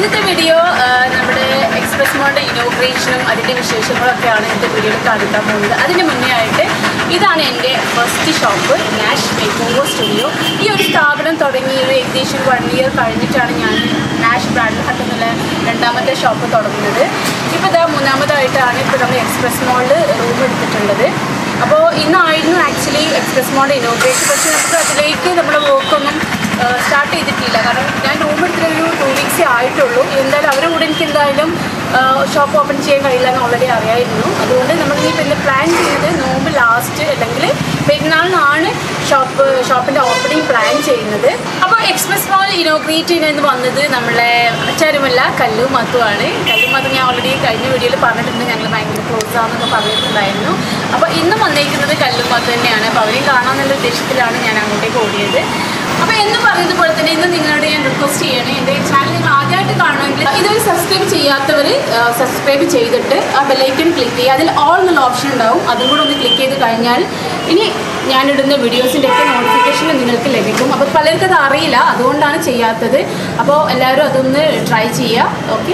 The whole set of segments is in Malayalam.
ഇന്നത്തെ വീഡിയോ ആ, നമ്മുടെ എക്സ്പ്രസ് മോളിൻ്റെ ഇനോഗ്രേഷനും അതിൻ്റെ വിശേഷങ്ങളൊക്കെയാണ് ഇന്നത്തെ വീഡിയോയിൽ കാണിക്കാൻ പോകുന്നത് അതിന് മുന്നേ ആയിട്ട് ഇതാണ് എൻ്റെ first shop Nash makeover studio ഈ ഒരു സ്ഥാപനം തുടങ്ങി ഒരു ഏകദേശം വൺ ഇയർ കഴിഞ്ഞിട്ടാണ് ഞാൻ നാഷ് ബ്രാൻഡ് ഹട്ട് എന്നുള്ള രണ്ടാമത്തെ ഷോപ്പ് തുടങ്ങുന്നത് ഇപ്പോൾ ഇതാ മൂന്നാമതായിട്ടാണ് ഇപ്പോൾ നമ്മൾ എക്സ്പ്രസ് മോളിൽ റൂം എടുത്തിട്ടുള്ളത് അപ്പോൾ ഇന്നായിരുന്നു ആക്ച്വലി എക്സ്പ്രസ് മോളിൻ്റെ ഇനോഗ്രേഷൻ പക്ഷേ നമുക്ക് അതിലേക്ക് നമ്മുടെ വർക്കൊന്നും സ്റ്റാർട്ട് ചെയ്തിട്ടില്ല കാരണം ഞാൻ റൂം എടുത്തിട്ട് ഒരു ടു വീക്സേ ആയിട്ടുള്ളൂ എന്തായാലും അവരുടെ കൂടെ എനിക്ക് എന്തായാലും ഷോപ്പ് ഓപ്പൺ ചെയ്യാൻ കഴിയില്ല എന്ന് ഓൾറെഡി അറിയായിരുന്നു അതുകൊണ്ട് നമ്മൾ ഇനിയിപ്പോൾ ഇന്ന് പ്ലാൻ ചെയ്യുന്നത് നോമ്പ് ലാസ്റ്റ് അല്ലെങ്കിൽ പെരുന്നാളിനാണ് ഷോപ്പ് ഷോപ്പിൻ്റെ ഓപ്പണിംഗ് പ്ലാൻ ചെയ്യുന്നത് അപ്പോൾ എക്സ്പ്രസ് മോൾ ഇനോഗ്രേറ്റ് ചെയ്യുന്നത് വന്നത് നമ്മളെ മറ്റാരുമല്ല കല്ലു മത്തുവാണ് കല്ലു മത്തു ഞാൻ ഓൾറെഡി കഴിഞ്ഞ വീഡിയോയിൽ പറഞ്ഞിട്ടുണ്ട് ഞങ്ങൾ ഭയങ്കര ക്ലോസ് ആണെന്നൊക്കെ പറഞ്ഞിട്ടുണ്ടായിരുന്നു അപ്പോൾ ഇന്ന് വന്നേക്കുന്നത് കല്ലു മത്തു തന്നെയാണ് അപ്പോൾ അവരെയും കാണാമെന്നുള്ള ഉദ്ദേശത്തിലാണ് ഞാൻ അങ്ങോട്ടേക്ക് ഓടിയത് അപ്പോൾ എന്ന് പറഞ്ഞതുപോലെ തന്നെ ഇന്ന് നിങ്ങളോട് ഞാൻ റിക്വസ്റ്റ് ചെയ്യണേ എൻ്റെ ചാനൽ നിങ്ങൾ ആദ്യമായിട്ട് കാണുമെങ്കിൽ ഇതുവരെ സബ്സ്ക്രൈബ് ചെയ്യാത്തവർ സബ്സ്ക്രൈബ് ചെയ്തിട്ട് ആ ബെല്ലൈക്കൺ ക്ലിക്ക് ചെയ്യുക അതിൽ ഓൾ എന്നുള്ള ഓപ്ഷൻ ഉണ്ടാവും അതും കൂടെ ഒന്ന് ക്ലിക്ക് ചെയ്ത് കഴിഞ്ഞാൽ ഇനി ഞാനിടുന്ന വീഡിയോസിൻ്റെ ഒക്കെ നോട്ടിഫിക്കേഷൻ നിങ്ങൾക്ക് ലഭിക്കും അപ്പോൾ പലർക്കും അത് അറിയില്ല അതുകൊണ്ടാണ് ചെയ്യാത്തത് അപ്പോൾ എല്ലാവരും അതൊന്ന് ട്രൈ ചെയ്യുക ഓക്കെ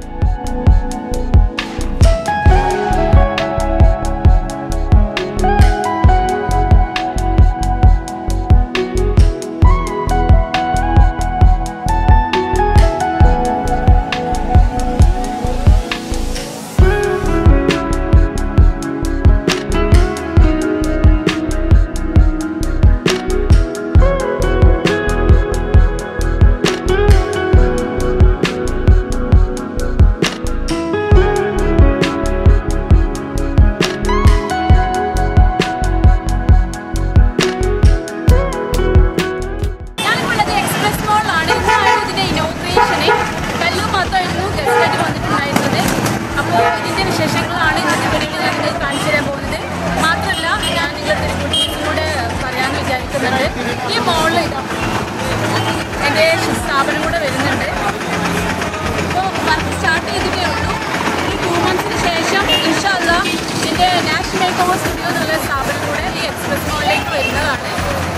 ഞാനിപ്പോഴത് എക്സ്പ്രസ് മോളിലാണ് ഇന്നായിരുന്നു ഇതിൻ്റെ ഇനോഗ്രേഷന് കല്ലു മാത്രമായിരുന്നു ഗസ്റ്റായിട്ട് വന്നിട്ടുണ്ടായിരുന്നത് അപ്പോൾ ഇതിൻ്റെ വിശേഷങ്ങളാണ് ഇന്നത്തെ വീഡിയോയിൽ ഞാൻ നിങ്ങൾക്ക് കാണിച്ചു തരാൻ പോകുന്നത് മാത്രമല്ല ഞാൻ നിങ്ങളുടെ ഒരു കുട്ടീസും കൂടെ പറയാമെന്ന് വിചാരിക്കുന്നുണ്ട് ഈ മോളിൽ ഇതാ എൻ്റെ സ്ഥാപനം കൂടെ വരുന്നുണ്ട് ഇപ്പോൾ വർക്ക് സ്റ്റാർട്ട് ചെയ്തിട്ടേ ഉള്ളൂ ഒരു ടു മന്ത്സിന് ശേഷം ഇൻഷാല്ല ഇതിൻ്റെ നാഷണൽ മേക്ക് ഓവർ സ്റ്റുഡിയോ എന്നുള്ള സ്ഥാപനം കൂടെ ഈ എക്സ്പ്രസ് മോളിലേക്ക് വരുന്നതാണ്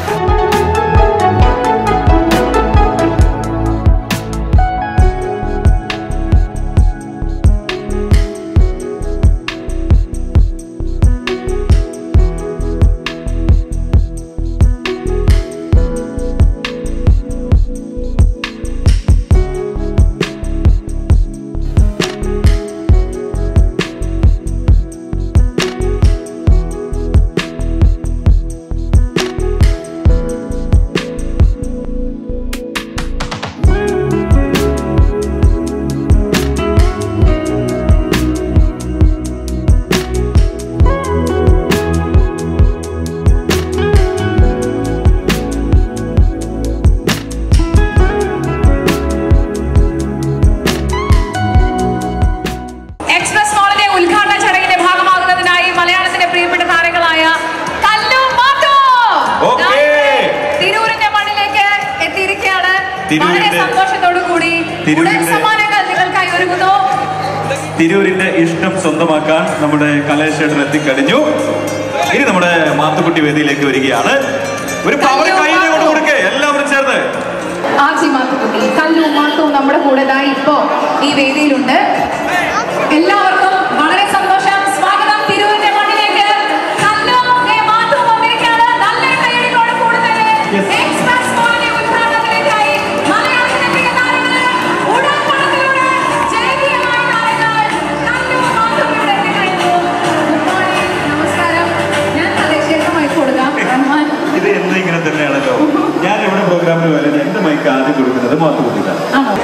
എക്സ്പ്രസ് മോളിന്റെ ഉദ്ഘാടന ചടങ്ങിന്റെ ഭാഗമാകുന്നതിനായി മലയാളത്തിന്റെ പ്രിയപ്പെട്ട താരങ്ങളായ കല്ലു മാത്തോ ഓക്കേ. ദാ തിരൂരിന്റെ മണ്ണിലേക്ക് എത്തിയിരിക്കുകയാണ് തിരൂരിന്റെ- വളരെ സന്തോഷത്തോടു കൂടി ഉടൻ തിരൂരിന്റെ- സമ്മാനങ്ങൾ നിങ്ങൾക്കായി ഒരുങ്ങുന്നു തിരൂരിന്റെ ഇഷ്ടം സ്വന്തമാക്കാൻ നമ്മുടെ കലേശേട്ടൻ എത്തിക്കഴിഞ്ഞു ഇനി നമ്മുടെ മാത്തുക്കുട്ടി വേദിയിലേക്ക് വരികയാണ് ഒരു പവർ കയ്യിലെ കൊണ്ട് കൊടുക്കേ എല്ലാവരും ചേർന്ന് ആച്ചി മാത്തുക്കുട്ടി കല്ലു മാത്തു നമ്മുടെ കൂടെ ദാ ഇപ്പോ ഈ വേദിയിലുണ്ട് എല്ലാവർക്കും വളരെ സന്തോഷം സ്വാഗതം തിരൂരിന്റെ മണ്ണിലേക്ക് കല്ലു ദേ മാത്തു വന്നിരിക്കുകയാണ് നല്ലൊരു കൈയടിയോട് കൂടെ തന്നെ എക്സ്പ്രസ് മോളിന്റെ ഉദ്ഘാടനത്തിലേക്കായി മലയാളത്തിലെ പ്രിയ താരങ്ങൾ ഉടൻ പണത്തിലൂടെ ജനകീയമായ താരങ്ങൾ കല്ലു മാത്തു ഇവിടെ എത്തിക്കഴിഞ്ഞു ഗുഡ് മോർണിംഗ് നമസ്കാരം ഞാൻ കലേശേഖരം മൈക്ക് കൊടുക്കാം റഹ്മാൻ ഇത് എന്നും ഇങ്ങനെ തന്നെയാണല്ലോ ഞാൻ എവിടെ പ്രോഗ്രാമിൽ വരാൻ എന്റെ മൈക്ക് ആദ്യം കൊടുക്കുന്നത് മാത്തുക്കുട്ടിക്കാണ് ആണോ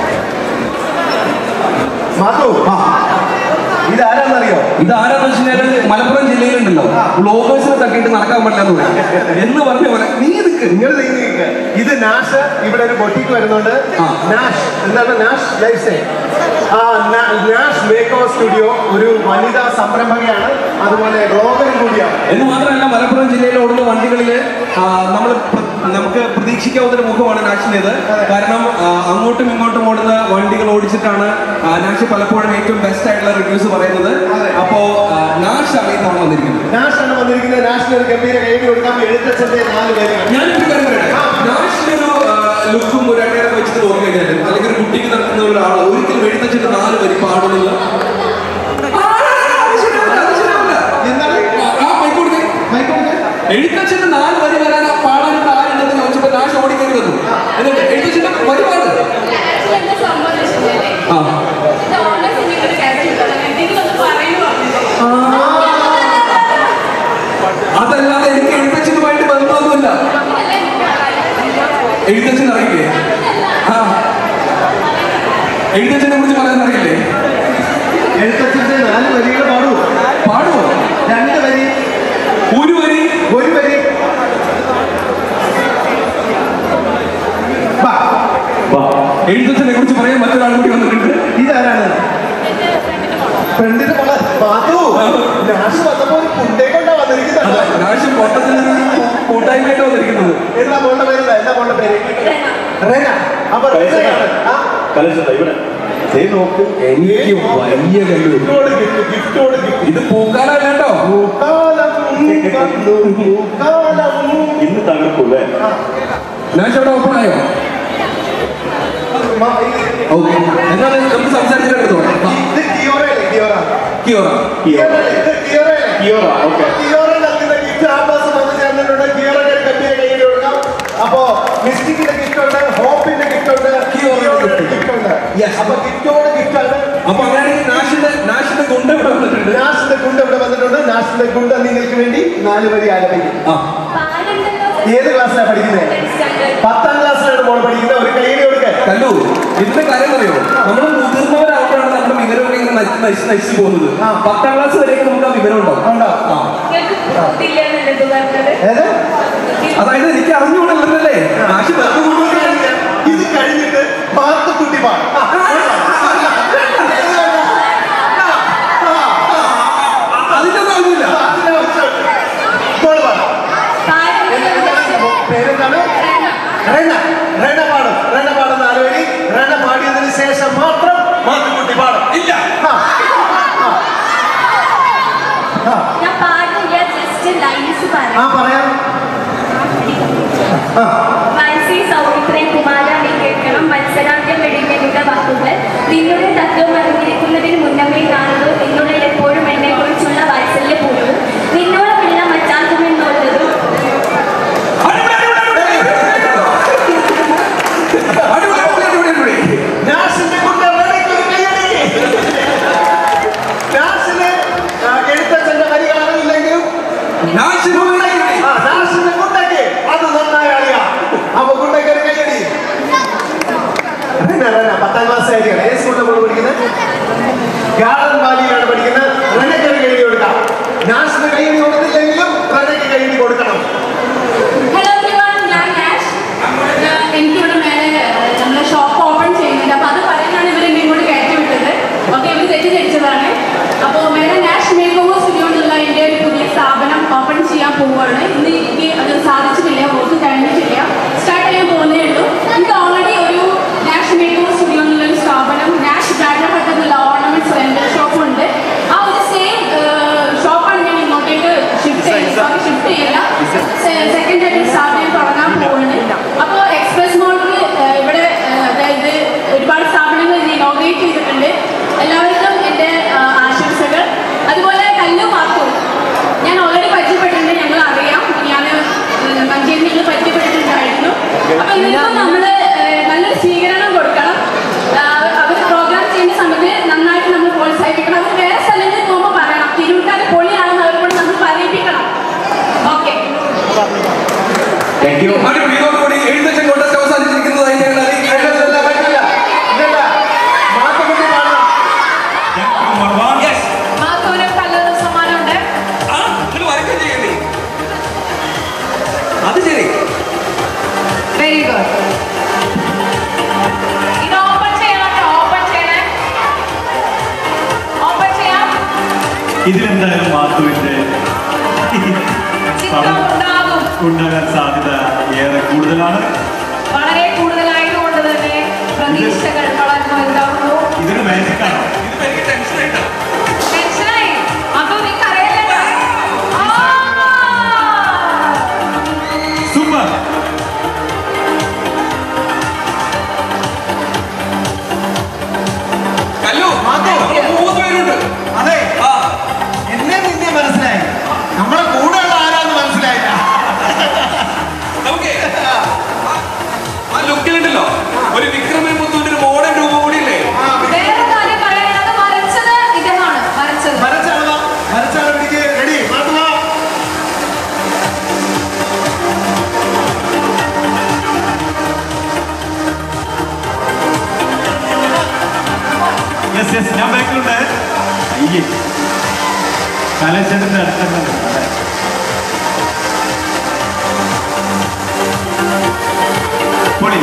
മാധു ഇതാരാന്നറിയോ ഇതാരാന്ന് വെച്ചാൽ മലപ്പുറം ജില്ലയിലുണ്ടല്ലോ ഗ്ലോബേഴ്സിനെ തട്ടിയിട്ട് നടക്കാൻ പറ്റില്ലെന്ന് പറയും എന്ന് പറഞ്ഞ പോലെ നീ നിൽക്ക് നിങ്ങൾ നീങ്ങിക്ക് ഇത് നാഷ് ഇവിടെ ഒരു ബൊട്ടിക്ക് വരുന്നുണ്ട് ആ. നാഷ് എന്താണ് നാഷ് ലൈഫ് സ്റ്റൈൽ ആ നാ- നാഷ് മേക്ക് ഓവർ സ്റ്റുഡിയോ ഒരു വനിതാ സംരംഭകയാണ് അതുപോലെ ബ്ലോഗറും കൂടിയാണ് എന്ന് മാത്രമല്ല മലപ്പുറം ജില്ലയിൽ ഓടുന്ന വണ്ടികളിൽ നമ്മൾ നമുക്ക് പ്രതീക്ഷിക്കാവുന്ന ഒരു മുഖമാണ് നാഷിൻ്റെത് കാരണം ആ, അങ്ങോട്ടും ഇങ്ങോട്ടും ഓടുന്ന വണ്ടികൾ ഓടിച്ചിട്ടാണ് ആ, നാഷ് പലപ്പോഴും ഏറ്റവും ബെസ്റ്റ് ആയിട്ടുള്ള റിവ്യൂസ് പറയുന്നത് അപ്പോ ആ, നാഷാണ് ഈ തവണ വന്നിരിക്കുന്നത് നാഷ് ആണ് വന്നിരിക്കുന്നത് നാഷിന് ഒരു ഗംഭീര കൈയ്യടി കൊടുക്കാൻ എഴുത്തച്ഛന്റെ നാല് പേരാണ് ഞാനൊരു കാര്യം പറയട്ടെ നാഷിനൊരു ലുക്കും ഒരു അടയാളം വെച്ചിട്ട് നോക്കി കഴിഞ്ഞാൽ അല്ലെങ്കിൽ ഒരു കുട്ടിക്ക് നടത്തുന്ന ഒരാൾ ഒരിക്കലും എഴുത്തച്ഛന്റെ നാല് വരി പാടുന്നത് ആ, അത് ശരിയാവില്ല, അത് ശരിയാവില്ല. എന്താണ് ആ, മൈക്ക് കൊടുത്തേ. മൈക്ക് കൊടുക്ക്. എഴുത്തച്ഛന്റെ നാല് വരി വരാൻ ആ പാടാനുള്ള ആരുണ്ടെന്ന് ചോദിച്ചപ്പോ നാശ ഓടിക്കേണ്ടി വന്നു എന്നിട്ട് എഴുത്തച്ഛന്റെ വരി പാട് എന്താ സംഭവം എന്ന് വെച്ചിട്ടുണ്ടെങ്കിലേ, ആ ഇത് ഓൺലൈൻ സിനിമയിൽ ഒരു character ഉണ്ട്. എന്തെങ്കിലും ഒന്ന് പറയുമോ? അതല്ലാതെ എനിക്ക് എഴുത്തച്ഛനുമായിട്ട് ബന്ധമൊന്നുമില്ല അങ്ങനെയല്ല എനിക്ക് പറയാൻ. എഴുത്തച്ഛൻ അറിയില്ലേ ആ എഴുത്തച്ഛനെ കുറിച്ച് പറയാൻ അറിയില്ലേ എഴുത്തച്ഛന്റെ നാല് വരികൾ പാടൂ പാടുമോ രണ്ട് വരി ഒരു വരി ഒരു വരി വാ, എഴുത്തച്ഛനെ കുറിച്ച് പറയാൻ മറ്റൊരാൾ കൂടി വന്നിട്ടുണ്ട് ഇതാരാണ് ഫ്രണ്ടിന്റെ മോളെ മാധു നാശ് വന്നപ്പോ ഒരു കുണ്ടേ കൊണ്ടാ വന്നിരിക്കുന്നത് നാശം പൊട്ടത്തിൽ കൂട്ടായ്മയായിട്ട് വന്നിരിക്കുന്നത് എന്താ മോളുടെ പേര് എന്താ മോളുടെ പേര് റെന അപ്പൊ റെനയാണ്. ആ, കലേശ ഇവിടെ ദേ നോക്ക് എനിക്ക് വലിയ കല്ലു ഗിഫ്റ്റോട് ഗിഫ്റ്റ് ഗിഫ്റ്റോട് ഗിഫ്റ്റ് ഇത് പൂക്കാലല്ല കേട്ടോ പൂക്കാലം വന്നു, പൂക്കാലം ഇന്ന് തകർക്കൂല്ലേ നാശം അവിടെ ഓപ്പൺ ആയോ മ- ഇത് ഓക്കെ എന്നാൽ നമുക്ക് സംസാരിച്ചിട്ട് ഇത് കിയോറയല്ലേ കിയോറ കിയോറ കിയോറയല്ലേ? ഇത് കിയോറയല്ലേ? കിയോറ, ഓക്കേ. കിയോറ നൽകുന്ന gift ആംബാസ് വന്ന് ചേർന്നിട്ടുണ്ട്. കിയോറയുടെ ഒരു ഗംഭീര കയ്യിൽ കൊടുക്കാം. അപ്പോ മിസ്റ്റിക്കിന്റെ ഗിഫ്റ്റ് ഉണ്ട് ഹോപ്പിന്റെ ഗിഫ്റ്റ് ഉണ്ട് കിയോറയുടെ കിയോറയുടെ gift. ഗിഫ്റ്റ് ഉണ്ട് Yes. അപ്പൊ ഗിഫ്റ്റോട് ഗിഫ്റ്റ് ആണ് അപ്പൊ അങ്ങനെയാണെങ്കിൽ നാശിന്റെ നാശിന്റെ ഗുണ്ട ഇവിടെ വന്നിട്ടുണ്ട് നാഷിന്റെ ഗുണ്ട് ഇവിടെ വന്നിട്ടുണ്ട് നാഷിന്റെ ഗുണ്ട് നിങ്ങൾക്ക് വേണ്ടി നാല് വരി ആലപിക്കും ആ പാലുണ്ടല്ലോ. ഏത് ക്ലാസ്സിലാണ് പഠിക്കുന്നത് പത്താം ക്ലാസ്സിലാണ് മോൾ പഠിക്കുന്നത് ഒരു കയ്യിൽ കൊടുക്കാൻ കല്ലു ഇതിന്റെ കാര്യം അറിയോ നമ്മൾ മുതിർന്നവരാകുമ്പോഴാണ് നമ്മുടെ വിവരമൊക്കെ ഇങ്ങനെ നശിച്ച് നശിച്ച് നശിച്ചു പോകുന്നത് ആ. പത്താം ക്ലാസ് വരെയൊക്കെ നമുക്ക് ആ വിവരം ഉണ്ടാവും ഉണ്ടോ ആ. നിങ്ങൾക്ക് ബുദ്ധിയില്ല എന്നല്ലേ ഇത് പറഞ്ഞത്? ഏത് അതായത് എനിക്ക് അറിഞ്ഞുകൂടല്ലേ നാശി വെറുതെ കൊണ്ടുവന്ന് ഇത് കഴിഞ്ഞിട്ട് മാത്തുക്കുട്ടി പാടും ആ, അതിന്റെ ഒന്നും ആവശ്യമില്ല അതിന്റെ ആവശ്യമുണ്ട്. മോള് പാടും പാലുണ്ടല്ലോ. പേരെന്താണ് റെന റെന പാടും റെന പാടുന്ന ആലുവരി റെന പാടിയതിന് ശേഷം മാത്രം മാത്തുക്കുട്ടി പാടും ഇല്ല ആ, ആ, ആ. ഞാൻ പാടില്ല ജസ്റ്റ് ലൈൻസ് ആ പറയാം പറയാം ആ മനസ്സിൽ സൗമിത്രേ കുമാര നീ കേൾക്കണം മത്സരാന്ത്യം വെടിഞ്ഞെടുത്ത വാക്കുകൾ നിന്നുടെ തത്വം അറിഞ്ഞിരിക്കുന്നതിന് മുന്നമേ കാണുന്നു നിന്നുള്ളിൽ എപ്പോഴും എന്നെ കുറിച്ചുള്ള വാത്സല്യ പൂവ് നിന്നോളമുള്ള മറ്റാക്കുമെന്നുള്ളതും അടിപൊളി, അടിപൊളി, അടിപൊളി, അടിപൊളി. നാസിന്റെ കുട്ടി റെനയ്ക്ക് ഒരു കയ്യടി. നാസിന് ആ, എഴുത്തച്ഛന്റെ വരി കാണുന്നില്ലെങ്കിലും നാശിന് ഒരു കൈയടി. ആ, നാസിന്റെ കുട്ടയ്ക്ക് അത് നന്നായി അറിയാം അപ്പൊ കുട്ടയ്ക്ക് ഒരു കയ്യടി റെന, റെന, പത്താം ക്ലാസ് ആയിരിക്കണം ഏത് സ്കൂളിലാണ് നമ്മൾ പഠിക്കുന്നത് ഗാർഡൻ വാലിയിലാണ് പഠിക്കുന്നത് റെനയ്ക്ക് ഒരു കയ്യടി കൊടുക്കാം നാസിന് കയ്യടി കൊടുത്തില്ലെങ്കിലും റെനയ്ക്ക് കയ്യടി കൊടുക്കണം ഹലോ എവരിവൺ ഞാൻ നാഷ് ഞാൻ- എനിക്കിവിടെ മേലെ നമ്മുടെ ഷോപ്പ് ഓപ്പൺ ചെയ്യുന്നുണ്ട് അപ്പോൾ അത് പറയാനാണ് ഇവർ എന്നെ ഇങ്ങോട്ട് കയറ്റി വിട്ടത് ഓക്കെ ഇവർ തെറ്റിദ്ധരിച്ചതാണ് അപ്പോൾ മേലെ നാഷ് മേക്ക് ഓവർ സ്റ്റുഡിയോ എന്നുള്ള എൻ്റെ ഒരു പുതിയ സ്ഥാപനം ഓപ്പൺ ചെയ്യാൻ പോവുകയാണ് ഇന്ന് എനിക്ക് അത് സാധിച്ചിട്ടില്ല വർക്ക് കഴിഞ്ഞിട്ടില്ല സ്റ്റാർട്ട് ചെയ്യാൻ പോകുന്നേ ഉള്ളൂ എനിക്ക് ഓൾറെഡി ഒരു നാഷ് മേക്ക് ഓവർ സ്റ്റുഡിയോ എന്നുള്ള ഒരു സ്ഥാപനം നാഷ് ബ്രാൻഡ് എന്നുള്ള ഓർണമെന്റ്സ് റെന്റൽ ഷോപ്പ് ഉണ്ട് ആ ഒരു സെയിം ഷോപ്പാണ് ഞാൻ ഇങ്ങോട്ടേക്ക് ഷിഫ്റ്റ് ചെയ്യുന്നത് ഷിഫ്റ്റ് ചെയ്യില്ല സെക്കൻഡ് ആയിട്ട് സ്ഥാപനം തുടങ്ങാൻ പോവുകയാണ് അപ്പോൾ എക്സ്പ്രസ് മോളിൽ ഇവിടെ ഏഹ്, അതായത് ഒരുപാട് സ്ഥാപനങ്ങൾ ഇത് ഇനോഗ്രേറ്റ് ചെയ്തിട്ടുണ്ട് എല്ലാവർക്കും എൻ്റെ ആഹ്, ആശംസകൾ അതുപോലെ കല്ലു മാത്തു ഞാൻ ഓൾറെഡി പരിചയപ്പെട്ടിട്ടുണ്ട് ഞങ്ങൾ അറിയാം ഞാൻ മഞ്ചേരിയിൽ പരിചയപ്പെട്ടിട്ടുണ്ടായിരുന്നു അപ്പോൾ ഇവർക്കും നമ്മൾ നല്ലൊരു സ്വീകരണം കൊടുക്കണം ആഹ്, അവർ പ്രോഗ്രാം ചെയ്യുന്ന സമയത്ത് നന്നായിട്ട് നമ്മൾ പ്രോത്സാഹിപ്പിക്കണം അവർ വേറെ സ്ഥലങ്ങളിൽ പോകുമ്പോൾ പറയണം തിരുവിട്ടാൽ പൊളിയാണെന്ന് അവരോട് നമ്മൾ പറയിപ്പിക്കണം ഓക്കെ താങ്ക് യു അടിപൊളി. ഇതോടുകൂടി എഴുത്തച്ഛൻ കോൺടെസ്റ്റ് അവസാനിച്ചിരിക്കുന്നതായി ഞങ്ങൾ അറിയിക്കുകയാണ് പറ്റില്ല, പറ്റില്ല. ഇതല്ല. മാത്തുക്കുട്ടി പാടണം മർവാൻ Yes. മാത്തൂര് നല്ലൊരു സമ്മാനമുണ്ട് ആ, ഇതില് വരയ്ക്കുകയും ചെയ്യണ്ടേ? അത് ശരി വെരി ഗുഡ് ഇത് ഓപ്പൺ ചെയ്യണം കേട്ടോ ഓപ്പൺ ചെയ്യണേ ഓപ്പൺ ചെയ്യാം ഇതിലെന്തായാലും മാത്തുവിന്റെ ചിത്രം ഉണ്ടാകും ഉണ്ടാകാൻ സാധ്യത ഏറെ കൂടുതലാണ് വളരെ കൂടുതലായതുകൊണ്ട് തന്നെ പ്രതീക്ഷകൾ വളരെ വലുതാവുന്നു ഇതൊരു മാജിക് ആണ് ഇതിപ്പോ എനിക്ക് ടെൻഷനായിട്ടാ ടെൻഷനായി അതോ നീ കരയല്ലേ ആ സൂപ്പർ യെസ് ഞാൻ ബാക്കിലുണ്ട് അയ്യേ കലേശന്റെ അടുത്തുണ്ട് പൊളി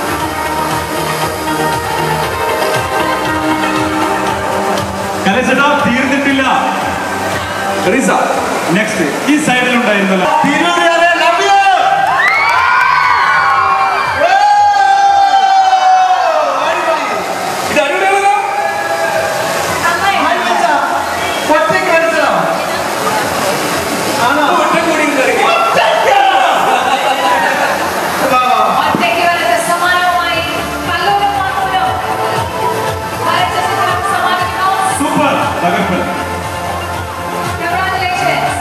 കലേശേട്ടാ തീർന്നിട്ടില്ല റിസ നെക്സ്റ്റ് ഈ സൈഡിലുണ്ടായിരുന്നല്ലോ തിരൂരിലെ love you. അടിപൊളി. ഇത് അടിപൊളിയാണല്ലോ ഹായ് മച്ചാ. ഒറ്റയ്ക്ക് കളിച്ചോ? ആണോ? ഒറ്റ കൂടി കയറി വാ, വാ. ഒറ്റയ്ക്ക് വരച്ച സമ്മാനവുമായി കല്ലൂരും മാത്തൂരും വരച്ച ചിത്രം സമ്മാനിക്കുന്നു. സൂപ്പർ തകർപ്പ് Congratulations.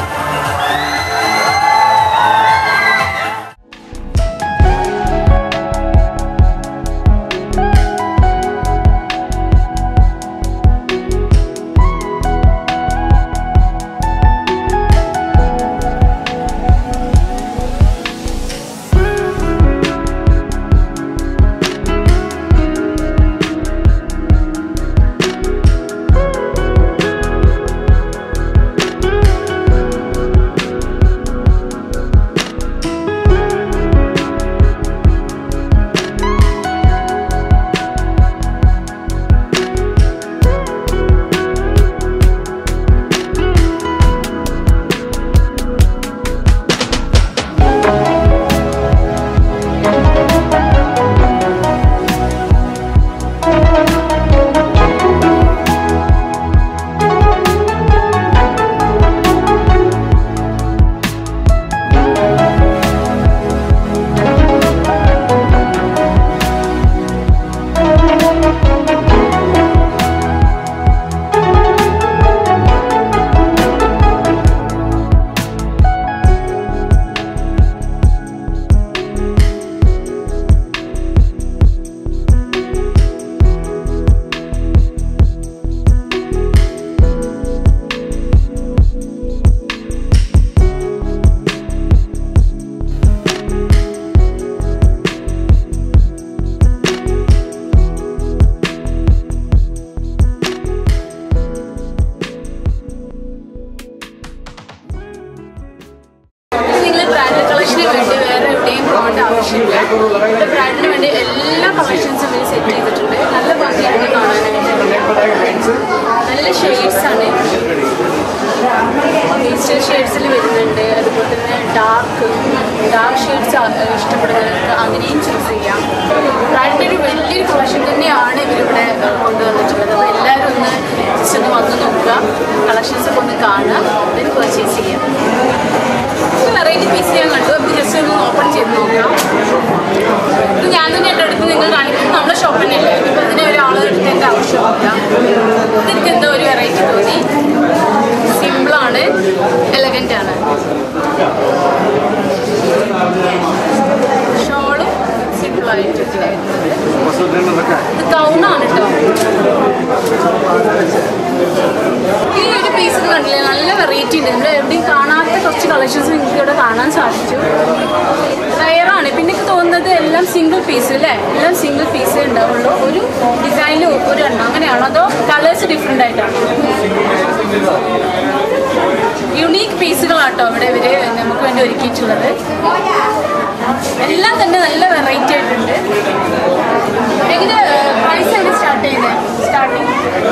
നിങ്ങൾ ബ്രാൻഡ് കളക്ഷന് വേണ്ടി വേറെ എവിടെയും പോകേണ്ട ആവശ്യമില്ല ഇവിടെ ബ്രാൻഡിന് വേണ്ടി എല്ലാ കളക്ഷൻസും ഇവർ സെറ്റ് ചെയ്തിട്ടുണ്ട് നല്ല ഭംഗിയാണ് കാണാനായിട്ട് നല്ല ഷെയ്ഡ്സ് ആണ് പേസ്റ്റൽ ഷെയ്ഡ്സിൽ വരുന്നുണ്ട് അതുപോലെ തന്നെ ഡാർക്ക് ഡാർക്ക് ഷെയ്ഡ്സ് ഇഷ്ടപ്പെടുന്നവർക്ക് അങ്ങനെയും ചൂസ് ചെയ്യാം ബ്രാൻഡിൻ്റെ ഒരു വലിയൊരു കളക്ഷൻ തന്നെയാണ് ഇവരിവിടെ ഏഹ്, കൊണ്ടുവന്നിട്ടുള്ളത് അപ്പോൾ എല്ലാവരും ഒന്ന് ജസ്റ്റ് ഒന്ന് വന്ന് നോക്കുക കളക്ഷൻസ് ഒക്കെ ഒന്ന് കാണുക എന്നിട്ട് പർച്ചേസ് ചെയ്യാം വെറൈറ്റി പീസ് ഞാൻ കണ്ടു അപ്പോൾ ജസ്റ്റ് ഒന്ന് ഓപ്പൺ ചെയ്ത് നോക്കാം ഇത് ഞാൻ തന്നെ എൻ്റെ അടുത്ത് നിങ്ങൾ കാണിക്കുന്നത് നമ്മുടെ ഷോപ്പ് തന്നെയല്ലേ ഇപ്പം അതിനെ ഒരാൾ എടുക്കേണ്ട ആവശ്യമില്ല ഇതെനിക്ക് എന്തോ ഒരു വെറൈറ്റി തോന്നി സിമ്പിളാണ് എലഗൻ്റ് ആണ് ഷോളും സിമ്പിളായിട്ട് ഇത് ഗൗണാണ് കേട്ടോ ഈ ഒരു പീസ് കണ്ടില്ലേ നല്ല വെറൈറ്റി ഉണ്ട് നമ്മൾ എവിടെയും കാണാത്ത കുറച്ച് കളക്ഷൻസ് നിങ്ങൾക്ക് ഇവിടെ കാണാൻ സാധിച്ചു റയറാണ് പിന്നെ എനിക്ക് തോന്നുന്നത് എല്ലാം സിംഗിൾ പീസ് അല്ലേ എല്ലാം സിംഗിൾ പീസേ ഉണ്ടാവുള്ളൂ ഒരു ഡിസൈനിൽ ഒരു എണ്ണം അങ്ങനെയാണോ അതോ കളേഴ്സ് ഡിഫറെൻ്റ് ആയിട്ടാണോ യുണീക്ക് പീസുകളാട്ടോ ഇവിടെ ഇവര് നമുക്ക് വേണ്ടി ഒരുക്കിയിട്ടുള്ളത് എല്ലാം തന്നെ നല്ല വെറൈറ്റി ആയിട്ടുണ്ട് എങ്ങനെ പ്രൈസ് എങ്ങനെ സ്റ്റാർട്ട് ചെയ്യുന്നത് starting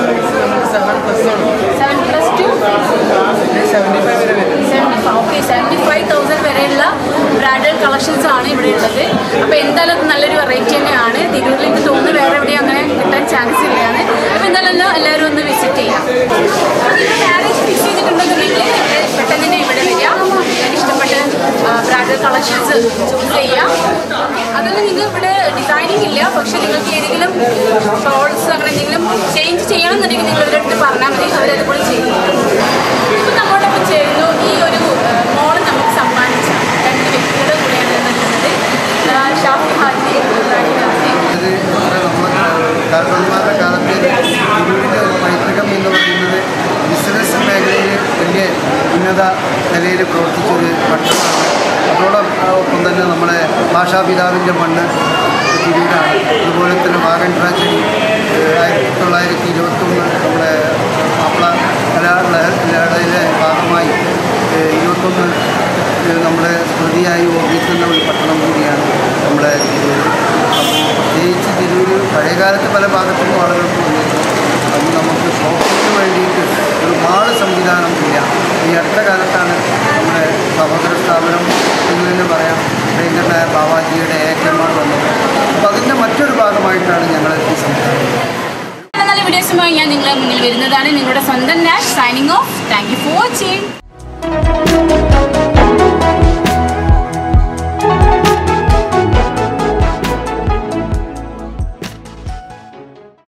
seven plus two seventy five okay seventy five thousand വരെയുള്ള ബ്രാൻഡഡ് കളക്ഷൻസ് ആണ് ഇവിടെ ഉള്ളത് അപ്പോൾ എന്തായാലും അത് നല്ലൊരു വെറൈറ്റി തന്നെയാണ് തിരൂരിൽ എനിക്ക് തോന്നുന്നു വേറെ എവിടെയും അങ്ങനെ കിട്ടാൻ ചാൻസ് ഇല്ലയാണ് അപ്പോൾ എന്തായാലും എല്ലാവരും ഒന്ന് വിസിറ്റ് ചെയ്യാം മാരേജ് ഫിക്സ് ചെയ്തിട്ടുണ്ടെന്നുണ്ടെങ്കിൽ ഇവിടെ പെട്ടെന്ന് തന്നെ ഇവിടെ വരിക നിങ്ങൾക്ക് ഇഷ്ടപ്പെട്ട ബ്രാൻഡഡ് കളക്ഷൻസ് ചൂസ് ചെയ്യാം അതല്ല നിങ്ങൾക്ക് ഇവിടെ ഡിസൈനിങ് ഇല്ല പക്ഷെ നിങ്ങൾക്ക് ഏതെങ്കിലും കാലത്ത് പല ഭാഗത്തും ആളുകൾക്ക് വന്നിരുന്നു അത് നമുക്ക് ഷോപ്പിങ്ങിന് വേണ്ടിയിട്ട് ഒരു മാള് സംവിധാനം ഇല്ല ഈ അടുത്ത കാലത്താണ് നമ്മുടെ സഹോദര സ്ഥാപനം എന്ന് തന്നെ പറയാം ഭയങ്കരനായ ബാവാജിയുടെ ഏക്കന്മാർ വന്നത് അപ്പോൾ അതിൻ്റെ മറ്റൊരു ഭാഗമായിട്ടാണ് ഞങ്ങൾ ഈ സംവിധാനം നല്ല നല്ല വീഡിയോസുമായി ഞാൻ നിങ്ങളുടെ മുന്നിൽ വരുന്നതാണ് നിങ്ങളുടെ സ്വന്തം Nash signing off thank you for watching